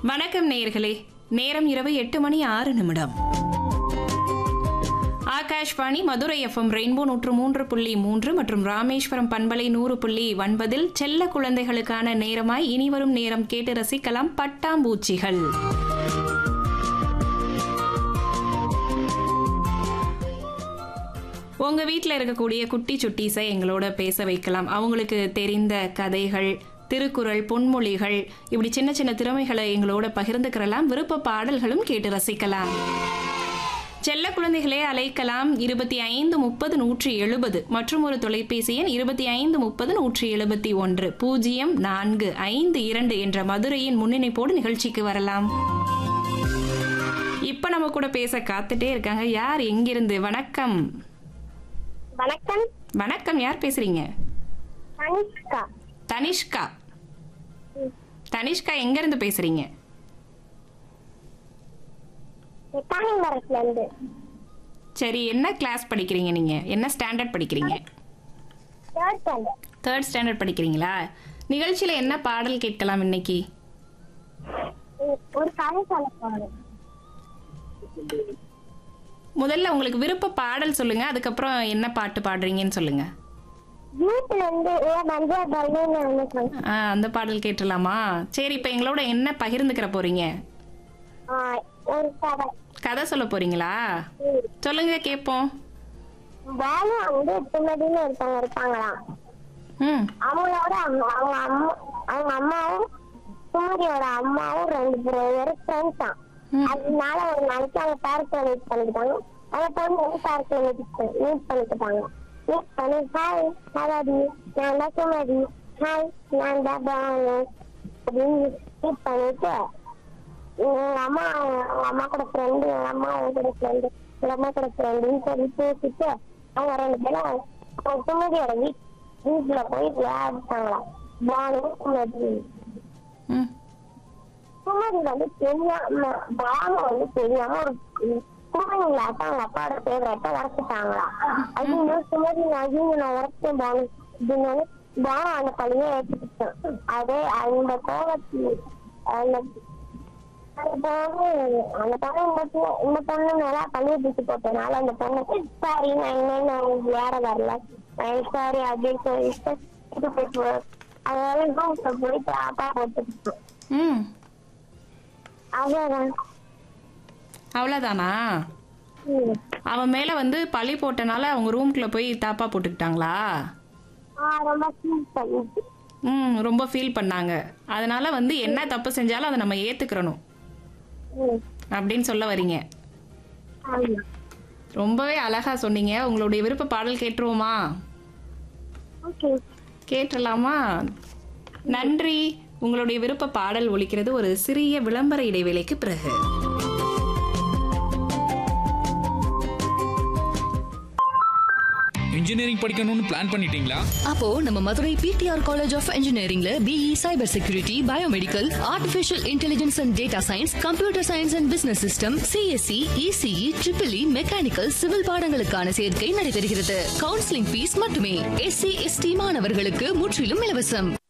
வணக்கம் நேயர்களே நேரம் இரவு எட்டு மணி ஆறு நிமிடம் ஆகாஷ்வாணி மதுரை எஃப்எம் ரெயின்போ நூற்று மூன்று புள்ளி மூன்று மற்றும் ராமேஸ்வரம் பண்பலை நூறு புள்ளி ஒன்பதில் செல்ல குழந்தைகளுக்கான நேரமாய் இனிவரும் நேரம் கேட்டு ரசிக்கலாம் பட்டாம்பூச்சிகள் உங்க வீட்டில் இருக்கக்கூடிய குட்டி சுட்டீஸை எங்களோட பேச வைக்கலாம் அவங்களுக்கு தெரிந்த கதைகள் திருக்குறள் பொன்மொழிகள் இப்படி சின்ன சின்ன திறமைகளை எங்களோட பகிர்ந்துக்கிறலாம் விருப்ப பாடல்களும் கேட்டு ரசிக்கலாம் செல்ல குழந்தைகளே அழைக்கலாம் இருபத்தி ஐந்து முப்பது நூற்றி எழுபது மற்றும் ஒரு தொலைபேசி எண் இருபத்தி ஐந்து முப்பது நூற்றி எழுபத்தி ஒன்று பூஜ்ஜியம் நான்கு ஐந்து இரண்டு என்ற மதுரையின் முன்னிணைப்போடு நிகழ்ச்சிக்கு வரலாம் இப்ப நம்ம கூட பேச காத்துட்டே இருக்காங்க யார் எங்கிருந்து வணக்கம் வணக்கம் வணக்கம் யார் பேசுறீங்க அனுஷ்கா தனிஷ்கா தனிஷ்கா எங்க இருந்து பேசுறீங்க தானிமரத்துல இருந்து சரி என்ன கிளாஸ் படிக்கிறீங்க நீங்க என்ன ஸ்டாண்டர்ட் படிக்கிறீங்க தேர்ட் ஸ்டாண்டர்ட் தேர்ட் ஸ்டாண்டர்ட் படிக்கிறீங்களா நிகழ்ச்சியில என்ன பாடல் கேட்கலாம் இன்னைக்கு ஒரு கதை சொல்ல போறேன் முதல்ல உங்களுக்கு விருப்ப பாடல் சொல்லுங்க அதுக்கப்புறம் என்ன பாட்டு பாடுறீங்கன்னு சொல்லுங்க வீட்டுல இருந்து ஏ மஞ்சா பல்லுன்னு நினைக்கிறேன் ஆ, அந்த பாடல் கேட்டுடலாமா சரி இப்ப எங்களோட என்ன பகிர்ந்துக்கிற போறீங்க ஒரு கதை கதை சொல்ல போறீங்களா ம். சொல்லுங்க கேட்போம் பாலு வந்து தும்மதின்னு ஒருத்தவங்க இருப்பாங்களாம் ம் அவங்களோட அம்மா அவங்க அம்மா அவங்க அம்மாவும் குமரியோட அம்மாவும் ரெண்டு பேரும் ஃப்ரெண்ட்ஸ் தான் ம். அதனால ஒரு நாளைக்கு அவங்க பார்க்ல மீட் பண்ணிக்கிட்டாங்க அவங்க பொண்ணு வந்து பார்க்ல மீட் மீட் பண்ணிக்கிட்டாங்க மீட் பண்ணி ஹாய் ஹாய் நான் தான் குமரி ஹாய் நான் தான் பாலு அப்படின்னு மீட் பண்ணிட்டு எங்க அம்மா அவங்க அம்மா கூட ஃப்ரெண்டு எங்க அம்மா அவங்க கூட ஃப்ரெண்டு எங்க அம்மா கூட ஃப்ரெண்டுன்னு சொல்லி பேசிட்டு அவங்க ரெண்டு பேரும் அவங்க குமரியோட வீட் வீட்டுல போய் விளையாடுறாங்களாம் பாலு குமரி ம் குமரி வந்து தெரியாம பாலு வந்து தெரியாம ஒரு குமரிங்களாட்ட அவங்க அப்பாவோட ஃபேவரட்டை உடச்சிட்டாங்களா ஐயோ குமரி ஐயோ நான் உடச்சேன் பாலு அப்படின்னு பாலு அந்த பழியை ஏற்றுக்கிட்டேன் அதே அந்த கோபத்தில் அந்த அந்த பொண்ணு அந்த பொண்ணு இந்த பொ- இந்த பொண்ணு மேல பள்ளியை தூக்கி போட்டனால அந்த பொண்ணு சாரி நான் இனிமேல் நான் விளையாட வரல சாரி அப்படின்னு சொல்லிட்டு இது போயிட்டு அதனால ரூம்ல போயிட்டு அப்பா போட்டுக்கிட்டோம் ம் அவ்வளவுதான் அவ்வளோதானா ம். அவன் மேல வந்து பழி போட்டனால அவங்க ரூம்குள்ள போய் தாப்பா போட்டுக்கிட்டாங்களா ஆ, ரொம்ப feel பண்ணிட்டு. ம் ரொம்ப ஃபீல் பண்ணாங்க அதனால வந்து என்ன தப்பு செஞ்சாலும் அதை நம்ம ஏத்துக்கிறணும் ம். அப்படின்னு சொல்ல வரீங்க ஆமா. ரொம்பவே அழகா சொன்னீங்க உங்களுடைய விருப்ப பாடல் கேட்டுருவோமா Okay. கேட்டுடலாமா நன்றி உங்களுடைய விருப்ப பாடல் ஒலிக்கிறது ஒரு சிறிய விளம்பர இடைவேளைக்கு பிறகு இன்ஜினியரிங் படிக்கணும்னு பிளான் பண்ணிட்டீங்களா அப்போ நம்ம மதுரை பிடிஆர் காலேஜ் ஆஃப் இன்ஜினியரிங்ல BE cyber security biomedical artificial intelligence and data science computer science and business system CSE ECE triple E mechanical civil பாடங்களுக்கான சேர்க்கை நடைபெறுகிறது கவுன்சிலிங் ஃபீஸ் மட்டுமே எஸ்சி எஸ்டி மாணவர்களுக்கு முற்றிலும் இலவசம்